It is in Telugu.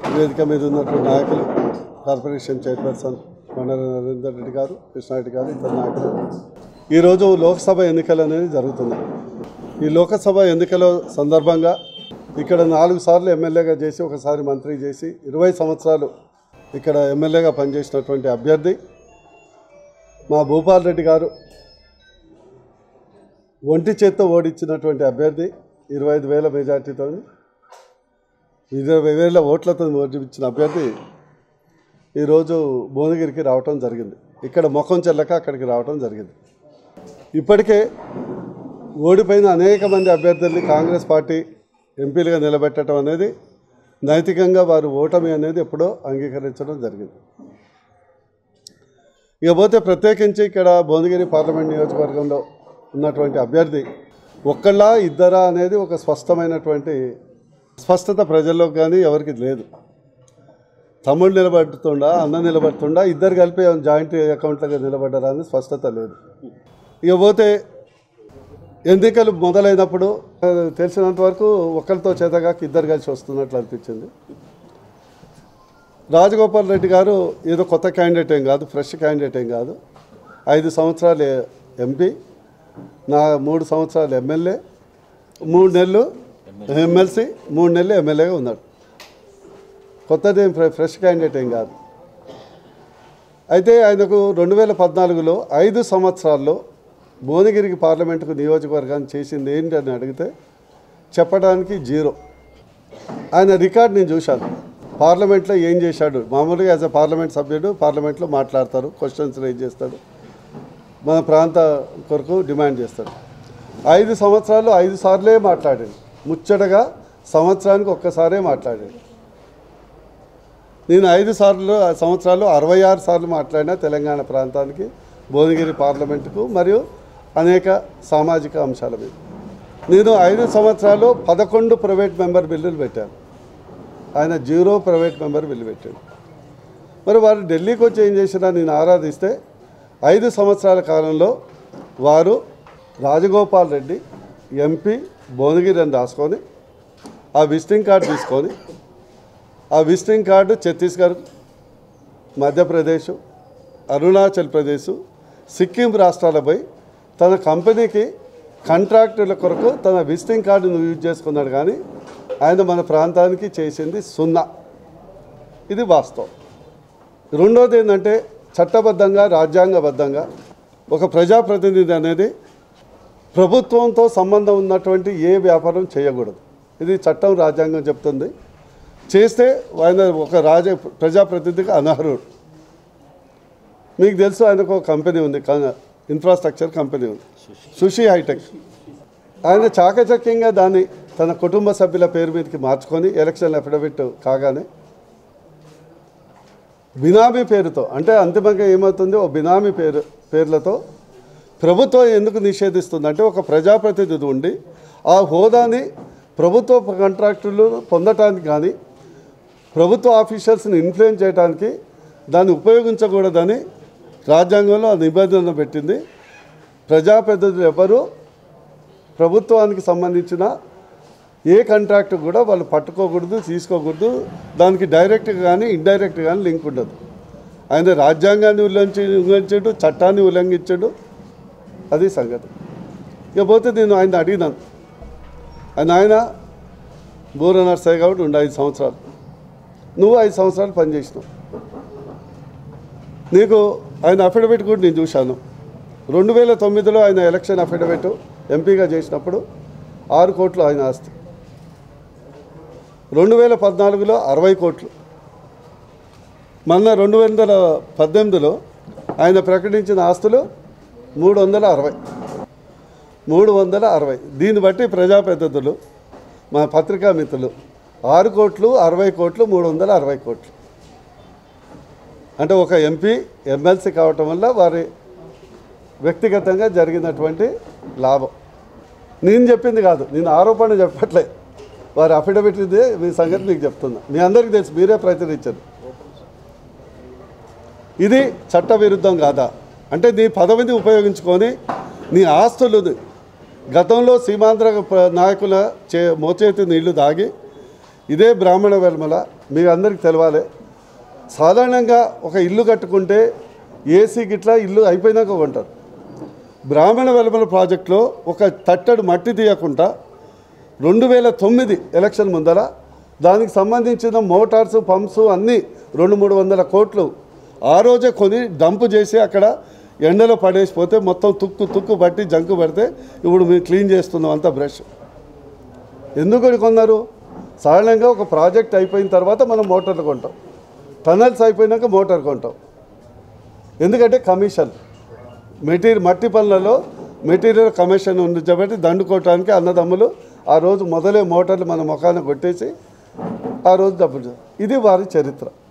వేదిక మీద ఉన్నటువంటి నాయకులు కార్పొరేషన్ చైర్పర్సన్ కొండల నరేందర్ రెడ్డి గారు కృష్ణారెడ్డి గారు ఇతర నాయకులు ఈరోజు లోక్సభ ఎన్నికలు అనేది జరుగుతున్నాయి ఈ లోకసభ ఎన్నికల సందర్భంగా ఇక్కడ నాలుగు సార్లు ఎమ్మెల్యేగా చేసి ఒకసారి మంత్రి చేసి ఇరవై సంవత్సరాలు ఇక్కడ ఎమ్మెల్యేగా పనిచేసినటువంటి అభ్యర్థి మా భూపాల్ రెడ్డి గారు ఒంటి చేత్తో ఓడించినటువంటి అభ్యర్థి ఇరవై ఐదు వేల మెజార్టీతో ఇరవై వేల ఓట్లతో ఓడించిన అభ్యర్థి ఈరోజు భువనగిరికి రావటం జరిగింది ఇక్కడ ముఖం చెల్లక అక్కడికి రావటం జరిగింది ఇప్పటికే ఓడిపోయిన అనేక మంది అభ్యర్థుల్ని కాంగ్రెస్ పార్టీ ఎంపీలుగా నిలబెట్టడం అనేది నైతికంగా వారు ఓటమి అనేది ఎప్పుడో అంగీకరించడం జరిగింది ఇకపోతే ప్రత్యేకించి ఇక్కడ భువనగిరి పార్లమెంట్ నియోజకవర్గంలో ఉన్నటువంటి అభ్యర్థి ఒక్కళ్ళా ఇద్దరా అనేది ఒక స్పష్టమైనటువంటి స్పష్టత ప్రజల్లో కానీ ఎవరికి లేదు తమ్ముడు నిలబడుతుండా అన్న నిలబడుతుండా ఇద్దరు కలిపి జాయింట్ అకౌంట్లుగా నిలబడ్డారా అని స్పష్టత లేదు ఇక పోతే ఎన్నికలు మొదలైనప్పుడు ఆ, తెలిసినంత వరకు ఒకరితో చేతగాక ఇద్దరు కలిసి వస్తున్నట్లు అనిపించింది రాజగోపాల్ రెడ్డి గారు ఏదో కొత్త క్యాండిడేట్ ఏం కాదు ఫ్రెష్ క్యాండిడేట్ ఏం కాదు ఐదు సంవత్సరాలు ఎంపీ నా మూడు సంవత్సరాలు ఎమ్మెల్యే మూడు నెలలు ఎమ్మెల్సీ మూడు నెలలు ఎమ్మెల్యేగా ఉన్నాడు కొత్తదేం ఫ్రె- ఫ్రెష్ క్యాండిడేట్ ఏం కాదు అయితే ఆయనకు రెండు వేల పద్నాలుగులో ఐదు సంవత్సరాల్లో భువనగిరికి పార్లమెంటుకు నియోజకవర్గాన్ని చేసింది ఏంటి అని అడిగితే చెప్పడానికి జీరో ఆయన రికార్డ్ నేను చూశాను పార్లమెంట్లో ఏం చేశాడు మామూలుగా యాజ్ అ పార్లమెంట్ సభ్యుడు పార్లమెంట్లో మాట్లాడతారు క్వశ్చన్స్ రైజ్ చేస్తాడు మన ప్రాంత కొరకు డిమాండ్ చేస్తాడు ఐదు సంవత్సరాలు ఐదు సార్లే మాట్లాడాడు ముచ్చటగా సంవత్సరానికి ఒక్కసారే మాట్లాడాడు నేను ఐదు సార్లు ఆ సంవత్సరాలు అరవై ఆరు సార్లు మాట్లాడిన తెలంగాణ ప్రాంతానికి భువనగిరి పార్లమెంటుకు మరియు అనేక సామాజిక అంశాల మీద నేను ఐదు సంవత్సరాలు పదకొండు ప్రైవేట్ మెంబర్ బిల్లులు పెట్టాను ఆయన జీరో ప్రైవేట్ మెంబర్ బిల్లు పెట్టాడు మరి వారు ఢిల్లీకి వచ్చి ఏం చేసినా నేను ఆరాధిస్తే ఐదు సంవత్సరాల కాలంలో వారు రాజగోపాల్ రెడ్డి ఎంపీ భువనగిరి అని రాసుకొని ఆ విజిటింగ్ కార్డు తీసుకొని ఆ విజిటింగ్ కార్డు ఛత్తీస్గఢ్ మధ్యప్రదేశ్ అరుణాచల్ ప్రదేశ్ సిక్కిం రాష్ట్రాలపై తన కంపెనీకి కాంట్రాక్టుల కొరకు తన విజిటింగ్ కార్డును యూజ్ చేసుకున్నాడు కానీ ఆయన మన ప్రాంతానికి చేసింది సున్నా ఇది వాస్తవం రెండోది ఏంటంటే చట్టబద్ధంగా రాజ్యాంగబద్ధంగా ఒక ప్రజాప్రతినిధి అనేది ప్రభుత్వంతో సంబంధం ఉన్నటువంటి ఏ వ్యాపారం చేయకూడదు ఇది చట్టం రాజ్యాంగం చెప్తుంది చేస్తే ఆయన ఒక రాజ ప్రజాప్రతినిధికి అనర్హుడు మీకు తెలుసు ఆయనకు ఒక కంపెనీ ఉంది క- ఇన్ఫ్రాస్ట్రక్చర్ కంపెనీ ఉంది సుషి హైటెక్ ఆయన చాకచక్యంగా దాన్ని తన కుటుంబ సభ్యుల పేరు మీదకి మార్చుకొని ఎలక్షన్ అఫిడవిట్ కాగానే బినామీ పేరుతో అంటే అంతిమంగా ఏమవుతుంది ఓ బినామీ పేరు పేర్లతో ప్రభుత్వం ఎందుకు నిషేధిస్తుంది అంటే ఒక ప్రజాప్రతినిధి ఉండి ఆ హోదాని ప్రభుత్వ కాంట్రాక్టులు పొందటానికి కానీ ప్రభుత్వ ఆఫీసర్స్ని ఇన్ఫ్లుయెన్స్ చేయడానికి దాన్ని ఉపయోగించకూడదని రాజ్యాంగంలో ఆ నిబంధన పెట్టింది ప్రజాప్రతినిధులు ఎవరు ప్రభుత్వానికి సంబంధించిన ఏ కాంట్రాక్ట్ కూడా వాళ్ళు పట్టుకోకూడదు తీసుకోకూడదు దానికి డైరెక్ట్గా కానీ ఇండైరెక్ట్ కానీ లింక్ ఉండదు ఆయన రాజ్యాంగాన్ని ఉల్లంఘించి ఉల్లంఘించాడు చట్టాన్ని ఉల్లంఘించాడు అది సంగతి ఇకపోతే నేను ఆయన అడిగినాను ఆయన ఆయన బూర నర్సయ్య కాబట్టి ఉండి ఐదు సంవత్సరాలు నువ్వు ఐదు సంవత్సరాలు పనిచేసినావు నీకు ఆయన అఫిడవిట్ కూడా నేను చూశాను రెండు వేల తొమ్మిదిలో ఆయన ఎలక్షన్ అఫిడవిట్ ఎంపీగా చేసినప్పుడు ఆరు కోట్లు ఆయన ఆస్తి రెండు వేల పద్నాలుగులో అరవై కోట్లు మొన్న రెండు వందల పద్దెనిమిదిలో ఆయన ప్రకటించిన ఆస్తులు మూడు వందల అరవై మూడు వందల అరవై దీన్ని బట్టి ప్రజాప్రతినిధులు మా పత్రికా మిత్రులు ఆరు కోట్లు అరవై కోట్లు మూడు వందల అరవై కోట్లు అంటే ఒక ఎంపీ ఎమ్మెల్సీ కావటం వల్ల వారి వ్యక్తిగతంగా జరిగినటువంటి లాభం నేను చెప్పింది కాదు నేను ఆరోపణ చెప్పట్లే వారి అఫిడవిట్ ఇదే మీ సంగతి మీకు చెప్తున్నా మీ అందరికీ తెలుసు మీరే ప్రచురించారు ఇది చట్ట విరుద్ధం కాదా అంటే నీ పదవిని ఉపయోగించుకొని నీ ఆస్తులు గతంలో సీమాంధ్ర ప్ర- నాయకుల చే మోచేతి నీళ్లు దాగి ఇదే బ్రాహ్మణ వెల్మల మీకు అందరికి తెలవాలి సాధారణంగా ఒక ఇల్లు కట్టుకుంటే ఏసీ గిట్లా ఇల్లు అయిపోయినాక కొంటారు బ్రాహ్మణ వెలమల ప్రాజెక్టులో ఒక తట్టడు మట్టి తీయకుండా రెండు వేల తొమ్మిది ఎలక్షన్ ముందర దానికి సంబంధించిన మోటార్స్ పంప్స్ అన్నీ రెండు మూడు వందల కోట్లు ఆ రోజే కొని డంప్ చేసి అక్కడ ఎండలో పడేసిపోతే మొత్తం తుక్కు తుక్కు పట్టి జంకు పడితే ఇప్పుడు మేము క్లీన్ చేస్తున్నాం అంతా బ్రష్ ఎందుకు కొన్నారు సాధారణంగా ఒక ప్రాజెక్ట్ అయిపోయిన తర్వాత మనం మోటార్లు కొంటాం టనల్స్ అయిపోయినాక మోటార్ కొంటాం ఎందుకంటే కమిషన్ మెటీరియల్ మట్టి పనులలో మెటీరియల్ కమిషన్ ఉంది కాబట్టి దండుకోవటానికి అన్నదమ్ములు ఆ రోజు మొదలే మోటార్లు మన ముఖాన్ని కొట్టేసి ఆ రోజు డబ్బులు ఇది వారి చరిత్ర